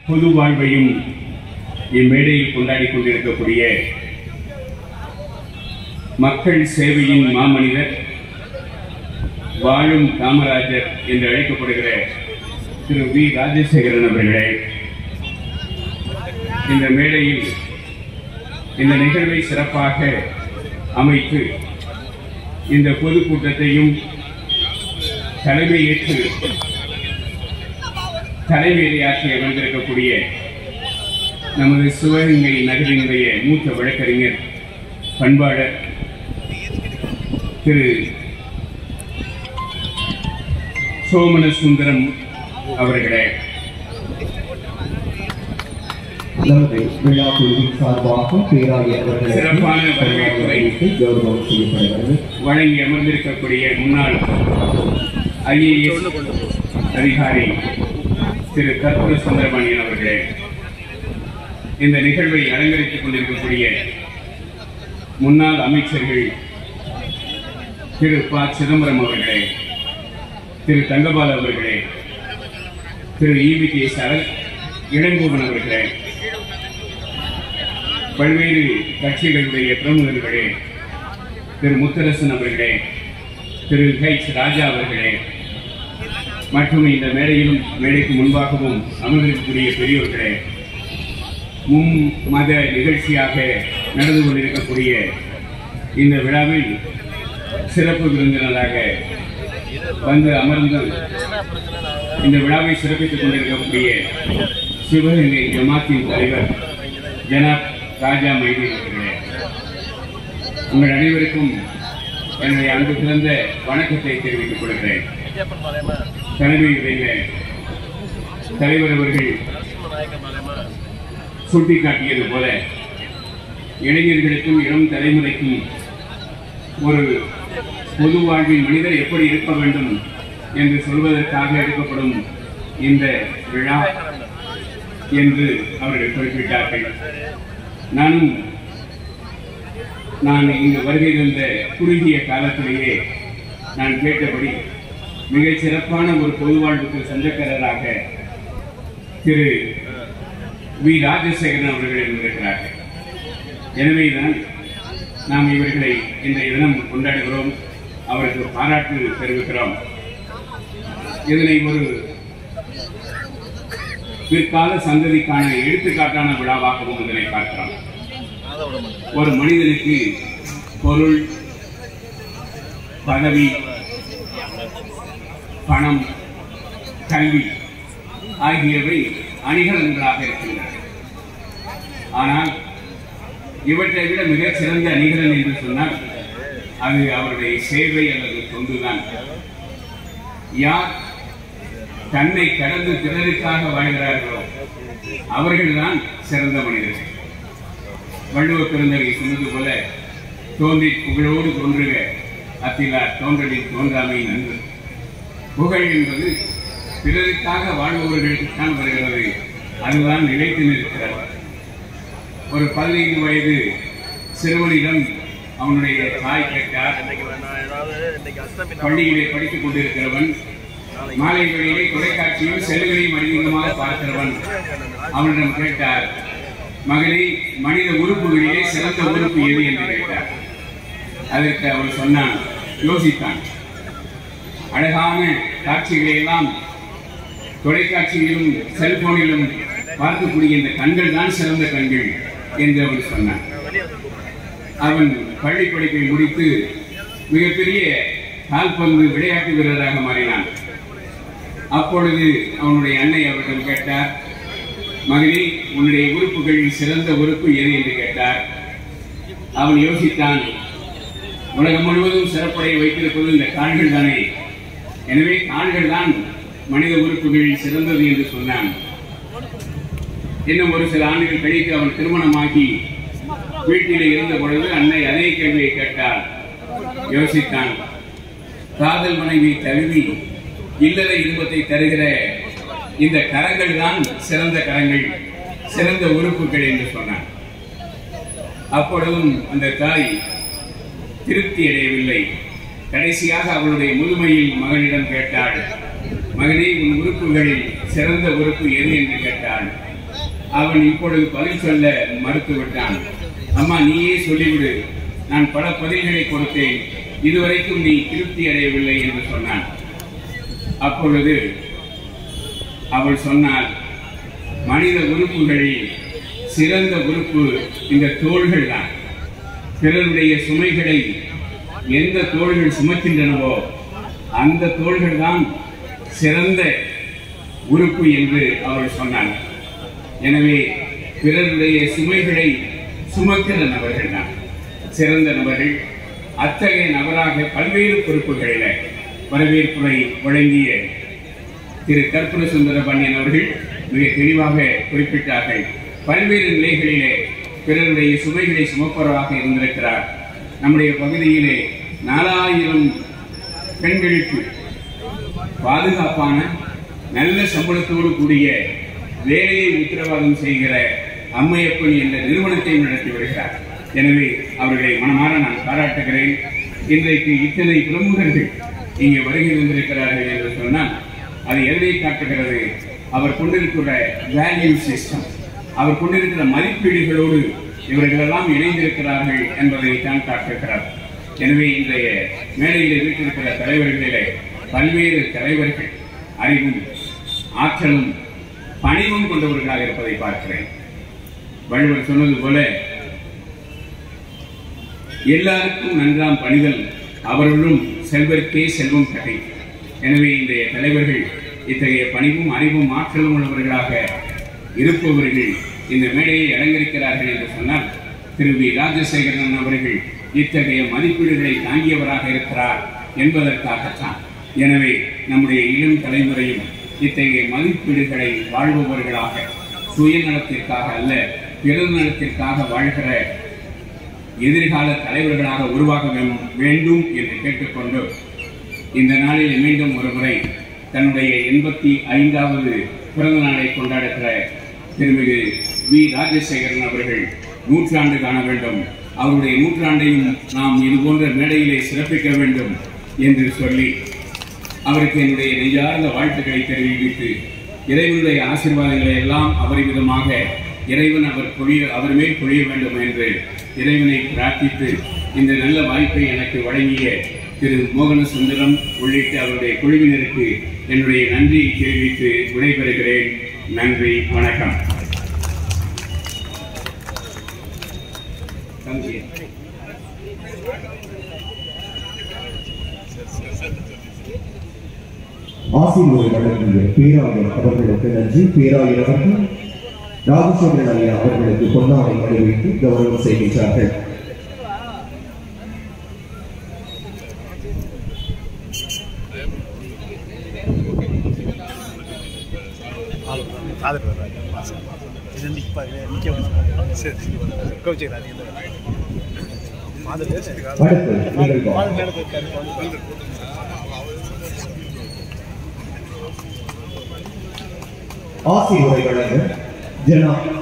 பொது வாழ்வையும் இம்மேடையில் கொண்டாடி கொண்டிருக்கக்கூடிய மக்கள் சேவையின் மாமனிதர் வாழும் காமராஜர் என்று அழைக்கப்படுகிற திரு வி ராஜசேகரன் அவர்களே இந்த மேடையில் இந்த நிகழ்வை சிறப்பாக அமைத்து இந்த பொதுக்கூட்டத்தையும் தலைமையேற்று தலைமையாற்றி அமர்ந்திருக்கக்கூடிய நமது சிவகங்கை நகரினுடைய மூத்த வழக்கறிஞர் பண்பாளர் திரு சோமன சுந்தரம் அவர்களே நமது விழா குழுவின் சார்பாக பேராயர் அவர்களை சிறப்பான வரவேற்புரை வரவேற்று கௌரவம் செய்யப்படுகிறது வழங்கி அமர்ந்திருக்கக்கூடிய முன்னாள் ஐஏஎஸ் அதிகாரி திரு கற்பூர சுந்தரமணியன் அவர்களே இந்த நிகழ்வை அலங்கரித்துக் கொண்டிருக்கக்கூடிய முன்னாள் அமைச்சர்கள் திரு ப சிதம்பரம் அவர்களே திரு தங்கபால் அவர்களே திரு ஈவி கே சரத் இளங்கோவன் அவர்களே பல்வேறு கட்சிகளுடைய பிரமுகர்களே திரு முத்தரசன் அவர்களே திரு ஹெச் ராஜா அவர்களே மற்றும் இந்த மேடையிலும் மேடைக்கு முன்பாகவும் அமர்ந்திருக்கக்கூடிய பெரியோர்களே மும் மத நிகழ்ச்சியாக நடந்து கொண்டிருக்கக்கூடிய இந்த விழாவில் சிறப்பு விருந்தினராக வந்து அமர்ந்து இந்த விழாவை சிறப்பித்துக் கொண்டிருக்கக்கூடிய சிவகங்கை ஜமாத்தின் தலைவர் ஜனாப் ராஜா மைதி அவர்களே உங்கள் அனைவருக்கும் என்னுடைய அன்பு சிறந்த வணக்கத்தை தெரிவித்துக் கொள்கிறேன் தலைமையுடைய தலைவர் அவர்கள் சுட்டிக்காட்டியது போல இளைஞர்களுக்கும் இளம் தலைமுறைக்கும் ஒரு பொது வாழ்வில் மனிதர் எப்படி இருக்க வேண்டும் என்று சொல்வதற்காக எடுக்கப்படும் இந்த விழா என்று அவர்கள் குறிப்பிட்டார்கள் நானும் நான் இங்கு வருகை தந்த குறுகிய காலத்திலேயே நான் கேட்டபடி மிகச் சிறப்பான ஒரு பொது வாழ்வுக்கு சொந்தக்காரராக திரு வி ராஜசேகரன் அவர்கள் இருந்திருக்கிறார்கள் எனவேதான் நாம் இவர்களை இன்றைய தினம் கொண்டாடுகிறோம் அவருக்கு பாராட்டு தெரிவிக்கிறோம் இதனை ஒரு பிற்கால சந்ததிக்கான எடுத்துக்காட்டான விழாவாகவும் இதனை பார்க்கிறோம் ஒரு மனிதனுக்கு பொருள் பதவி பணம் கல்வி ஆகியவை அணிகலன்களாக இருக்கின்றன ஆனால் இவற்றை விட மிகச் சிறந்த அணிகலன் என்று சொன்னால் அது அவருடைய சேவை அல்லது தொண்டுதான் யார் தன்னை கடந்து பிறருக்காக வாழ்கிறார்களோ அவர்கள்தான் சிறந்த மனிதர்கள் வள்ளுவ பெருந்தகை சொன்னது போல தோன்றி புகழோடு தோன்றுக அத்திலார் தோன்றலில் தோன்றாமை நன்று புகழ் என்பது பிறருக்காக வாழ்பவர்களுக்கு தான் வருகிறது அதுதான் நிலைத்து நிற்கிறது ஒரு பதினைந்து வயது சிறுவனிடம் அவனுடைய தாய் கேட்டார் பள்ளியிலே படித்துக் கொண்டிருக்கிறவன் மாலை வேளையிலே தொலைக்காட்சியும் செல்களையும் அதிகமாக பார்க்கிறவன் அவனிடம் கேட்டார் மகனே மனித உறுப்புகளிலே சிறந்த உறுப்பு எது என்று கேட்டார் அதற்கு அவன் சொன்னான் யோசித்தான் அழகான காட்சிகளை எல்லாம் தொலைக்காட்சியிலும் செல்போனிலும் பார்க்கக்கூடிய இந்த கண்கள் தான் சிறந்த கண்கள் என்று அவன் சொன்னான் அவன் பள்ளி படிப்பை முடித்து மிகப்பெரிய கால்பந்து விளையாட்டு வீரராக மாறினான் அப்பொழுது அவனுடைய அன்னை அவரிடம் கேட்டார் மகனே உன்னுடைய உறுப்புகளில் சிறந்த உறுப்பு எது என்று கேட்டார் அவன் யோசித்தான் உலகம் முழுவதும் சிறப்படைய வைத்திருப்பது இந்த கால்கள் தானே எனவே கால்கள் தான் மனித உறுப்புகளில் சிறந்தது என்று சொன்னான் இன்னும் ஒரு சில ஆண்டுகள் கழித்து அவன் திருமணமாகி வீட்டிலே இருந்த பொழுது அன்னை அதே கேள்வியை கேட்டார் யோசித்தான் காதல் மனைவி தழுவி இல்லற இன்பத்தை தருகிற இந்த கரங்கள் தான் சிறந்த கரங்கள் சிறந்த உறுப்புகள் என்று சொன்னான் அப்பொழுதும் அந்த தாய் திருப்தி அடையவில்லை கடைசியாக அவளுடைய முதுமையில் மகனிடம் கேட்டாள் மகனே உன் உறுப்புகளில் சிறந்த உறுப்பு எது என்று கேட்டான் அவன் இப்பொழுது பதில் சொல்ல மறுத்து விட்டான் அம்மா நீயே சொல்லிவிடு நான் பல பதில்களை கொடுத்தேன் இதுவரைக்கும் நீ திருப்தி அடையவில்லை என்று சொன்னான் அப்பொழுது அவள் சொன்னாள் மனித உறுப்புகளில் சிறந்த உறுப்பு இந்த தோள்கள் தான் பிறருடைய சுமைகளை எந்த தோள்கள் சுமக்கின்றனவோ அந்த தோள்கள் தான் சிறந்த உறுப்பு என்று அவள் சொன்னாள் எனவே பிறருடைய சுமைகளை சுமக்கிற நபர்கள் தான் சிறந்த நபர்கள் அத்தகைய நபராக பல்வேறு பொறுப்புகளில் வரவேற்புரை வழங்கிய திரு கற்பூர சுந்தர பாண்டியன் அவர்கள் மிக தெளிவாக குறிப்பிட்டார்கள் பல்வேறு நிலைகளிலே பிறருடைய சுமைகளை சுமப்பவராக இருந்திருக்கிறார் நம்முடைய பகுதியிலே நாலாயிரம் பெண்களுக்கு பாதுகாப்பான நல்ல சம்பளத்தோடு கூடிய வேலையை உத்தரவாதம் செய்கிற அம்மையப்பன் என்ற நிறுவனத்தை நடத்தி வருகிறார் எனவே அவர்களை மனமாற நான் பாராட்டுகிறேன் இன்றைக்கு இத்தனை பிரமுகர்கள் இங்கே வருகை வந்திருக்கிறார்கள் என்று சொன்னால் அது எதை காட்டுகிறது அவர் கொண்டிருக்கிற வேல்யூ சிஸ்டம் அவர் கொண்டிருக்கிற மதிப்பீடுகளோடு இவர்களெல்லாம் இணைந்திருக்கிறார்கள் என்பதை தான் காட்டுகிறார் எனவே இன்றைய மேடையில் வீட்டிருக்கிற தலைவர்களிலே பல்வேறு தலைவர்கள் அறிவும் ஆற்றலும் பணிவும் கொண்டவர்களாக இருப்பதை பார்க்கிறேன் வள்ளுவர் சொன்னது போல எல்லாருக்கும் நன்றாம் பணிதல் அவர்களும் செல்வர்க்கே செல்வம் கதை எனவே இன்றைய தலைவர்கள் இத்தகைய பணிவும் அறிவும் ஆற்றலும் உள்ளவர்களாக இருப்பவர்கள் இந்த மேடையை அலங்கரிக்கிறார்கள் என்று சொன்னால் திரு வி ராஜசேகரன் அவர்கள் இத்தகைய மதிப்பீடுகளை தாங்கியவராக இருக்கிறார் என்பதற்காகத்தான் எனவே நம்முடைய இளம் தலைமுறையும் இத்தகைய மதிப்பீடுகளை வாழ்பவர்களாக சுயநலத்திற்காக அல்ல பிறர் நலத்திற்காக வாழ்கிற எதிர்கால தலைவர்களாக உருவாக வே- வேண்டும் என்று கேட்டுக்கொண்டு இந்த நாளில் மீண்டும் ஒருமுறை தன்னுடைய எண்பத்தி ஐந்தாவது பிறந்த நாளை கொண்டாடுகிற திருமிகு வி ராஜசேகரன் அவர்கள் நூற்றாண்டு காண வேண்டும் அவருடைய நூற்றாண்டையும் நாம் இது போன்ற மேடையிலே சிறப்பிக்க வேண்டும் என்று சொல்லி அவருக்கு என்னுடைய நெஞ்சார்ந்த வாழ்த்துக்களை தெரிவித்து இறைவனுடைய ஆசீர்வாதங்களை எல்லாம் அபரிமிதமாக இறைவன் அவர் பொழிய அவர் மேல் பொழிய வேண்டும் என்று இறைவனை பிரார்த்தித்து இந்த நல்ல வாய்ப்பை எனக்கு வழங்கிய திரு மோகன சுந்தரம் உள்ளிட்ட அவருடைய குழுவினருக்கு என்னுடைய நன்றியை தெரிவித்து விடைபெறுகிறேன் நன்றி வணக்கம் தம்பி ஆசிரியர் வழங்கிய பேராயர் அவர்களுக்கு நன்றி பேராயர் அவர்கள் ராஜசேகரன் ஐயா அவர்களுக்கு பொன்னாடை அணிவித்து கௌரவம் செய்கின்றார்கள் ஃபாதர் வர்றாங்க இது நிற்க நிற்க சரி கோச்சிக்கிறாரு ஃபாதர் அடுத்து நிகழ்வு ஃபாதர் மேலே போயிருக்காரு ஆசிரியரை வழங்க ஜனா